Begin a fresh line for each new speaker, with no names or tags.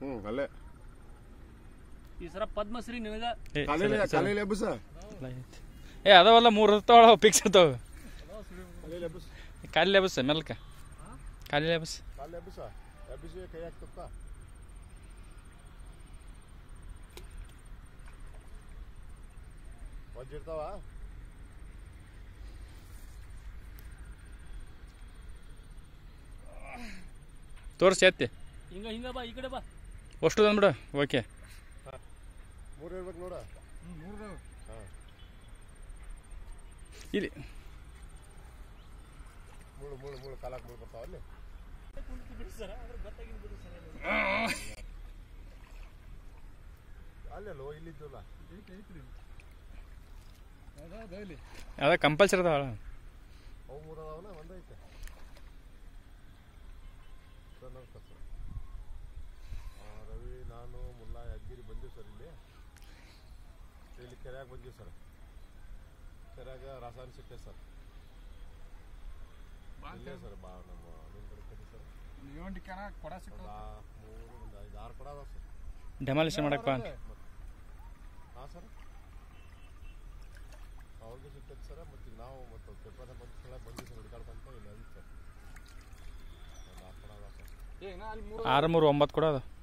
ಹ್ಞೂ ಅಲ್ಲೇ
ಈ ಸರ ಪದ್ಮಶ್ರೀ ನಿನಗ
ಏ,
ಕಾಲೇಲಿ
ಸರಿ, ಸರಿ.
ಕಾಲೇಲಿ ಎಬ್ಬಸ
ಏ ಅದಾವಲ್ಲ ಮೂರು ಇರ್ತಾವಳ ಫಿಕ್ಸ್ ಇರ್ತಾವ
ಕಾಲೇಲಿ ಎಬ್ಬಸ
ಕಾಲಿ ಬಸ್ ಮೆಲ್ಕ ಕಾಲಿ ಬಸ್
ಕಾಲೇಲಿ ಎಬ್ಬಸ ಎಬ್ಬಿಸಿ ಕೈ ಹಾಕ್ತಪ್ಪ ವಜ್ಜಿರ್ತಾವ
ತೋರಿಸಿ ಎತ್ತಿ
ಹಿಂಗ ಹಿಂಗ ಬಾ ಈ ಕಡೆ ಬಾ
ಅಷ್ಟು ಅಂದ್ಬಿಡು ಓಕೆ
ಮೂರು ಇರ್ಬೇಕು ನೋಡ
ಇಲ್ಲಿ
ಮುಳು ಮುಳು ಮುಳು ಕಾಲಾಕ್ ಮುಳು ಬರ್ತಾವ ಅಲ್ಲಿ ಅಲ್ಲೆಲ್ಲೋ ಇಲ್ಲಿದ್ದಲ್ಲ
ಅದ ಕಂಪಲ್ಸರಿ ಅದಾವ
ಅವು ಮೂರು ಅದಾವನ ಒಂದೈತೆ ಸರ್ ನಮಸ್ಕಾರ ಸರ್ ಆ, ರವಿ ನಾನು ಮುಲ್ಲಾ ಯಾದಗಿರಿ ಬಂದೀವಿ ಸರ್ ಇಲ್ಲಿ ಇಲ್ಲಿ ಕೆರೆಯಾಗ ಬಂದೀವಿ ಸರ್ ಕೆರೆಯಾಗ ರಾಸಾಯನಿಕ ಸಿಕ್ತೆ ಸರ್ ಇಲ್ಲೇ ಸರ್ ಬಾ ನಮ್ಮ ನಿಮ್ಮ ಕಡೆ ಕಡೆ ಸರ್ ಒಂದು ಆ- ಮೂರು ಒಂದು ಐದು ಆರು ಕೊಡ ಅದಾವ ಸರ್
ಡೆಮಾಲಿಷನ್ ಮಾಡಕ್ಕೆ ಬಾ
ಹಾಂ ಸರ್ ಅವ್ರಿಗೆ ಸಿಕ್ತೈತೆ ಸರ್ ಮತ್ತು ಈಗ ನಾವು ಮತ್ತು ಪೇಪರ್ ಬಂದು ಸಲ ಬಂದು ಸರ್ ಹುಡುಕಾಡ್ಕೊಂತ ಇಲ್ಲ ಸರ್ ಒಂದು ಆರು ಕೊಡ ಅದಾವ ಸರ್
ಆರು ಮೂರು ಒಂಬತ್ತು ಕೂಡ ಅದ